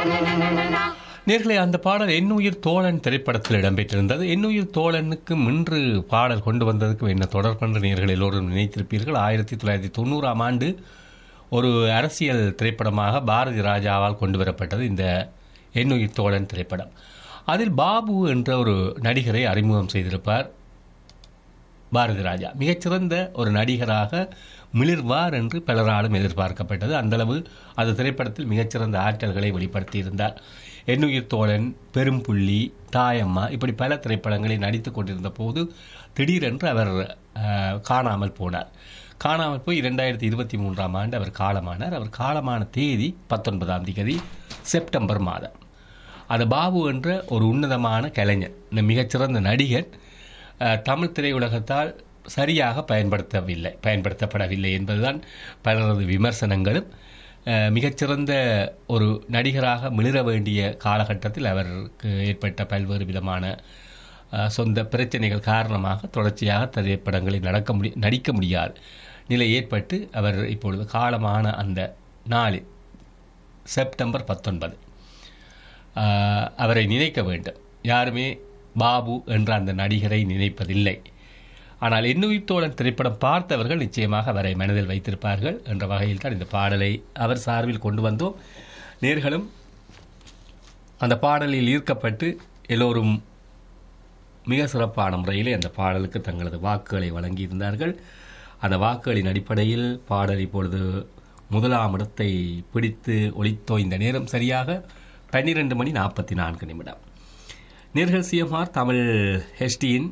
நேர்களே அந்த பாடல் என்னுயிர் தோழன் திரைப்படத்தில் இடம்பெற்றிருந்தது என்னுயிர் தோழனுக்கு மின்று பாடல் கொண்டு வந்ததுக்கு என்ன தொடர்பென்று நேர்கள் எல்லோரும் நினைத்திருப்பீர்கள் ஆயிரத்தி தொள்ளாயிரத்தி தொண்ணூறாம் ஆண்டு ஒரு அரசியல் திரைப்படமாக பாரதி ராஜாவால் கொண்டு வரப்பட்டது இந்த என்னுயிர் தோழன் திரைப்படம் அதில் பாபு என்ற ஒரு நடிகரை அறிமுகம் செய்திருப்பார் பாரதி ராஜா மிகச்சிறந்த ஒரு நடிகராக மிளிர்வார் என்று பலராலும் எதிர்பார்க்கப்பட்டது அந்தளவு அந்த திரைப்படத்தில் மிகச்சிறந்த ஆற்றல்களை வெளிப்படுத்தியிருந்தார் எண்ணுயிர் தோழன் பெரும்புள்ளி தாயம்மா இப்படி பல திரைப்படங்களில் நடித்து கொண்டிருந்த போது திடீரென்று அவர் அஹ், காணாமல் போனார் காணாமல் போய் இரண்டாயிரத்தி இருபத்தி மூன்றாம் ஆண்டு அவர் காலமானார் அவர் காலமான தேதி பத்தொன்பதாம் தேதி செப்டம்பர் மாதம் அது பாபு என்ற ஒரு உன்னதமான கலைஞர் இந்த மிகச்சிறந்த நடிகர் அஹ், தமிழ் திரையுலகத்தால் சரியாக பயன்படுத்தவில்லை பயன்படுத்தப்படவில்லை என்பதுதான் பலரது விமர்சனங்களும் அஹ், மிகச்சிறந்த ஒரு நடிகராக மிளிர வேண்டிய காலகட்டத்தில் அவருக்கு ஏற்பட்ட பல்வேறு விதமான அஹ், சொந்த பிரச்சனைகள் காரணமாக தொடர்ச்சியாக திரைப்படங்களில் நடக்க முடி நடிக்க முடியாத நிலை ஏற்பட்டு அவர் இப்பொழுது காலமான அந்த நாளில் செப்டம்பர் பத்தொன்பது ஆஹ் அவரை நினைக்க வேண்டும் யாருமே பாபு என்ற அந்த நடிகரை நினைப்பதில்லை ஆனால் என்னுயிர் தோழன் திரைப்படம் பார்த்தவர்கள் நிச்சயமாக அவரை மனதில் வைத்திருப்பார்கள் என்ற வகையில் தான் இந்த பாடலை அவர் சார்பில் கொண்டு வந்தோம் நேர்களும் அந்த பாடலில் ஈர்க்கப்பட்டு எல்லோரும் மிக சிறப்பான முறையிலே அந்த பாடலுக்கு தங்களது வாக்குகளை வழங்கியிருந்தார்கள் அந்த வாக்குகளின் அடிப்படையில் பாடல் இப்பொழுது முதலாம் இடத்தை பிடித்து ஒளித்தோய்ந்த நேரம் சரியாக பன்னிரண்டு மணி நாற்பத்தி நான்கு நிமிடம் நேர்கள் சிஎம்ஆர் தமிழ் ஹெச்டியின்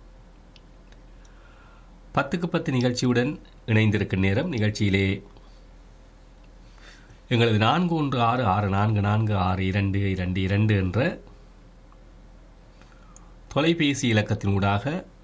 பத்துக்கு பத்து நிகழ்ச்சியுடன் இணைந்திருக்கும் நேரம் நிகழ்ச்சியிலே எங்களது நான்கு ஒன்று ஆறு ஆறு நான்கு நான்கு ஆறு இரண்டு இரண்டு இரண்டு என்ற தொலைபேசி இலக்கத்தினூடாக